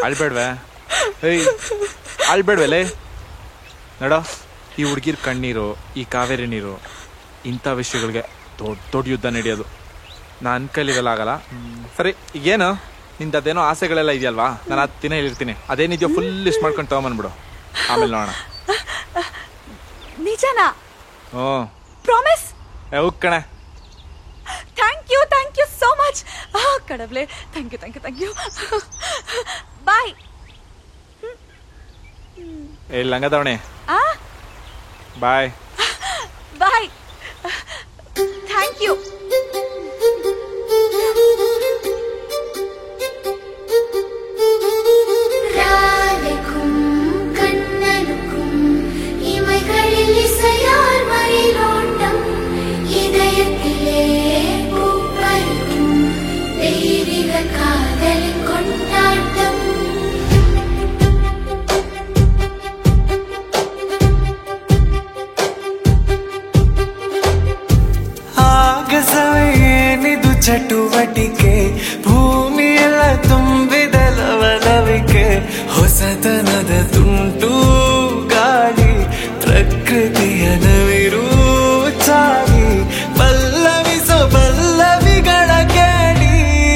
ಅಳ್ಬೇಡ್ವೆ ಏಯ್ ಅಳ್ಬೇಡ್ವೆಲೆ ನೋಡ ಈ ಹುಡ್ಗಿರ್ ಕಣ್ಣೀರು ಈ ಕಾವೇರಿ ನೀರು ಇಂಥ ವಿಷಯಗಳಿಗೆ ದೊಡ್ಡ ದೊಡ್ಡ ಯುದ್ಧ ನಡೆಯೋದು ನನ್ನ ಕೈಲಿ ಇವೆಲ್ಲ ಆಗಲ್ಲ ಸರಿ ಈಗೇನು ನಿಂದ ಅದೇನೋ ಆಸೆಗಳೆಲ್ಲ ಇದೆಯಲ್ವಾ ನಾನು ಹತ್ತು ದಿನ ಹೇಳಿರ್ತೀನಿ ಅದೇನಿದೆಯೋ ಫುಲ್ ಲಿಸ್ಟ್ ಮಾಡ್ಕೊಂಡು ತಗೊಂಬಂದ್ಬಿಡು ಆಮೇಲೆ ನೋಡೋಣ ನಿಜನಾ ಹ್ಞೂ ಪ್ರಾಮಿಸ್ ಹೋಗ್ ಕಣೆ thank you thank you so much ಕಡಬ್ಲೆ thank you thank you thank you bye ಏ ಲಂಗದವಣೆ ಆ ಬಾಯ್ ಬಾಯ್ ಥ್ಯಾಂಕ್ ಯು ராதைக்கும் கண்ணனுக்கும் இமைகளில் இசையார் மயிலோட்டம் இதயத்திலே பூப்பறிக்கும் தெய்வீக காதலின் கொண்டாட்டம் ಆಗಸವೇ ಏನಿದು ಚಟುವಟಿಕೆ ಭೂಮಿಯೆಲ್ಲ ತುಂಬಿದ ಲವಲವಿಕೆ ಹೊಸತನದ ತುಂಟು ಗಾಳಿ ಪ್ರಕೃತಿಯ ನವಿರು ಚಾಲಿ ಪಲ್ಲವಿಸೋ ಪಲ್ಲವಿಗಳ ಕೇಳಿ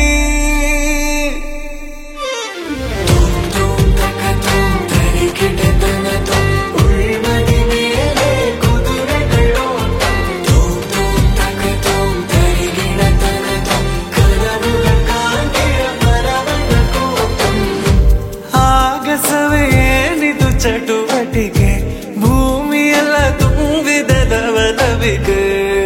ತೂಮ್ ತೂಮ್ ತಕ ತೂಮ್ ತರಿಗಿಡತನ ತೂಮ್ ಉಳ್ಮದಿ ಮೇಲೆ ಕುದುರೆಗಳೋಟ ತೂಮ್ ತೂಮ್ ತಕ ತೂಮ್ ತರಿಗಿಡತನ ತೂಮ್ ಕನವುಗಳ ಕಾಂತಿಯ ಮರವನ ಕೋಪಂ ಆಗಸವೇ ಏನಿದು ಚಟುವಟಿಕೆ ಭೂಮಿಯೆಲ್ಲ ತುಂಬಿದ ಲವಲವಿಕೆ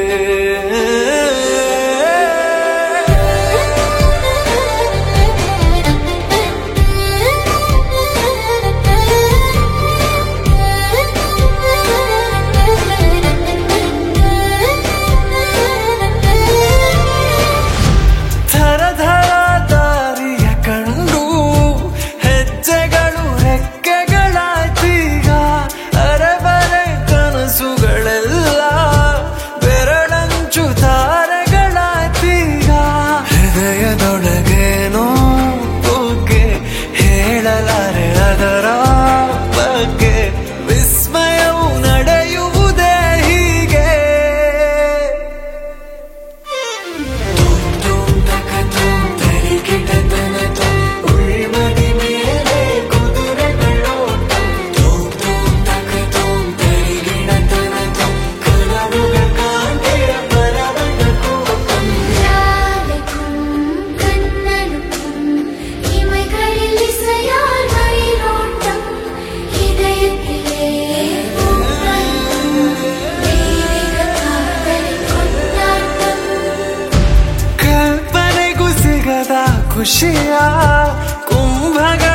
ಥರ ಥರ ದಾರಿಯ ಕಂಡು ಹೆಜ್ಜೆಗಳು ರೆಕ್ಕೆಗಳಾಯ್ತೀಗ ಅರಬರೆ ಕನಸುಗಳೆಲ್ಲ ಬೆರಳಂಚು ತಾರೆಗಳಾಯ್ತೀಗ ಹೃದಯದೊಳಗೇನೋ ಬುಗ್ಗೆ ಹೇಳಲಾರೆ ಅದರ ಬಗ್ಗೆ ವಿಸ್ಮಯವು ನಡೆಯುವುದೇ ಹೀಗೆ ತೂಮ್ ತೂಮ್ ತಕ ತೂಮ್ ತರಿಗಿಡತನ ತೂಮ್ ಉಳ್ಮದಿ ಮೇಲೆ ಕುದುರೆಗಳೋಟ ತೂಮ್ ತೂಮ್ ತಕ ತೂಮ್ ತರಿಗಿಡತನ ತೂಮ್ ಕನವುಗಳ ಕಾಂತಿಯ ಮರವನ ಕೋಪಂ ராதைக்கும் கண்ணனுக்கும் இமைகளில் இசையார் மயிலோட்டம் இதயத்திலே பூப்பறிக்கும் தெய்வீக காதலின் கொண்டாட்டம் ಕಲ್ಪನೆಗೂ ಸಿಗದ ಖುಷಿಯ ಕುಂಭಗಳ